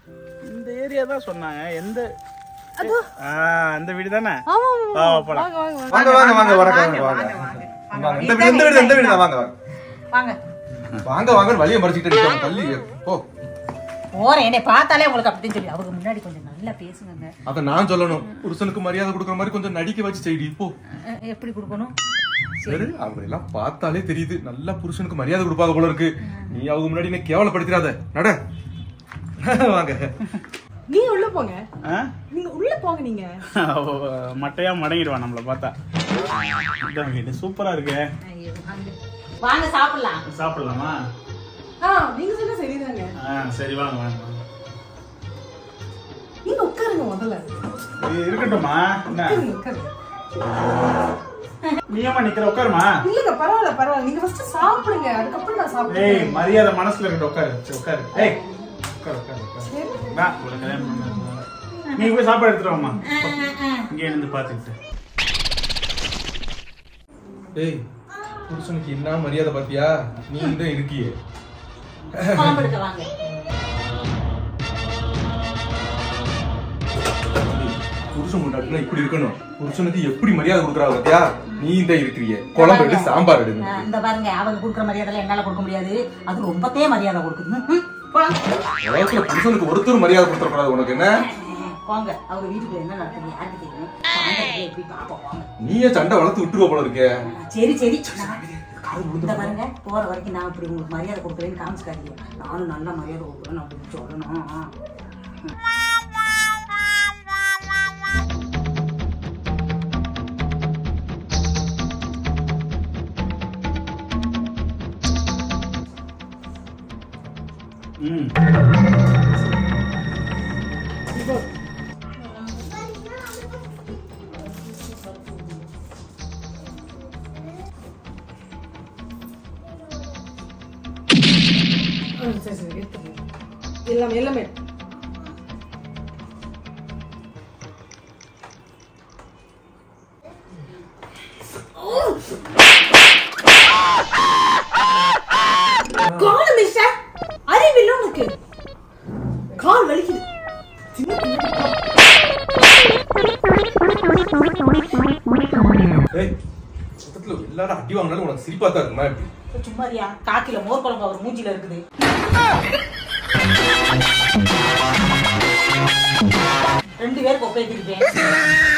இந்த ஏரியா தான் சொன்னாங்க எந்த அதோ. ஆ, அந்த வீடு தானே ஆமா ஆமா வா, வா, போலாம் வாங்க வாங்க வாங்க வாங்க வாங்க வாங்க வரக்க வாங்க வாங்க வாங்க இந்த வீடு இந்த வீடு இந்த வீடு தான் வாங்க வாங்க வாங்க வாங்க வாங்க வழியை மறைச்சிட்டு நிக்காம தள்ளி போ போறேன் என்னை பார்த்தாலே உங்களுக்கு அப்படின்னு சொல்லி அவங்க முன்னாடி கொஞ்சம் நல்லா பேசுங்க அத நான் சொல்லணும் புருஷனுக்கு மரியாதை கொடுக்குற மாதிரி கொஞ்சம் நடிக்க வச்சு செய்டி போ எப்படி கொடுக்கணும் சரி அவங்க எல்லாம் பார்த்தாலே தெரியுது நல்லா புருஷனுக்கு மரியாதை கொடுப்பாங்க போல இருக்கு நீ அவங்க முன்னாடி என்ன கேவலப்படுத்திடாத நட வாங்க நீங்க உள்ள போங்க ஆ? நீங்க உள்ள போங்க நீங்க அவ மட்டையா மடங்கிடுவான் நம்மள பார்த்தா இதான் வீடு சூப்பரா இருக்கு ஐயோ, அங்க- வாங்க சாப்பிடலாம் சாப்பிடலாமா ஆ நீங்க சொன்னா சரிதாங்க ஆ சரி வாங்க வாங்க வாங்க. நீங்க உட்காருங்க முதல்ல இது இருக்கட்டும்மா என்ன உட்காருங்க உட்காருங்க நீ ஏமா நிக்கிற உட்காருமா இல்லங்க பரவாயில்ல பரவாயில்ல நீங்க ஃபர்ஸ்ட் சாப்பிடுங்க அதுக்கப்புறம் நான் ஏய் சாப்பிடுறேன் மரியாதை மனசுல இருக்கட்டும் உட்காரு சரி, உட்காரு ஏய் உட்காரு உட்காரு உட்காரு வா, உனக்கு கல்யாணம் பண்ண நீ போய் சாப்பாடு எடுத்துட்டு வாமா இங்க இருந்து பாத்துக்கிட்டு ஏய் புருஷனுக்கு என்ன மரியாதை பாத்தியா நீ இந்த இருக்கியே குழம்பு எடுக்க வாங்க புருஷன் முன்னாடினா இப்படி இருக்கணும் புருஷனுக்கு எப்படி மரியாதை கொடுக்குறா பாத்தியா நீ இந்த இருக்கிறியே குழம்பு எடுத்து சாம்பார் எடுங்க ஆ, இந்த பாருங்க அவங்க கொடுக்குற மரியாதை என்னால கொடுக்க முடியாது அது ரொம்பத்தே மரியாதை கொடுக்குது ம், ம், போலாம். உலகத்துல புருஷனுக்கு ஒருத்தர் மரியாதை கொடுத்துடக்கூடாது உனக்கு என்ன போங்க அவங்க வீட்டுக்கு என்ன நடக்குது யாருக்கு தெரியும் சாயந்தரத்துல எப்படி பாப்போம் வாங்க. நீயே சண்டை வளர்த்து விட்டுருவ போல இருக்கே சரி சரி நான் இந்த பாருங்க போற வரைக்கும் நான் இப்படி உங்களுக்கு மரியாதை கொடுக்குறேன்னு காமிச்சுக்காதீங்க நானும் நல்ல மரியாதை கொடுக்குறேன்னு அப்படின்னு சொல்லணும் ஆ. ம் ஆ, சரி சரி எடுத்துக்கங்க எல்லாமே எல்லாமே கால் மிஸ்டர் அறிவில்ல உனக்கு கால் வலிக்குது சின்ன பிள்ளை கால். ஏய் மொத்தத்துல எல்லாரும் அடி வாங்கினாலும் உனக்கு சிரிப்பா தான் இருக்குமா எப்படி சும்மாரியா காக்கில மோர் குழம்பு அவர் மூஞ்சில இருக்குது ரெண்டு பேருக்கு ஒப்பேத்திருப்பேன்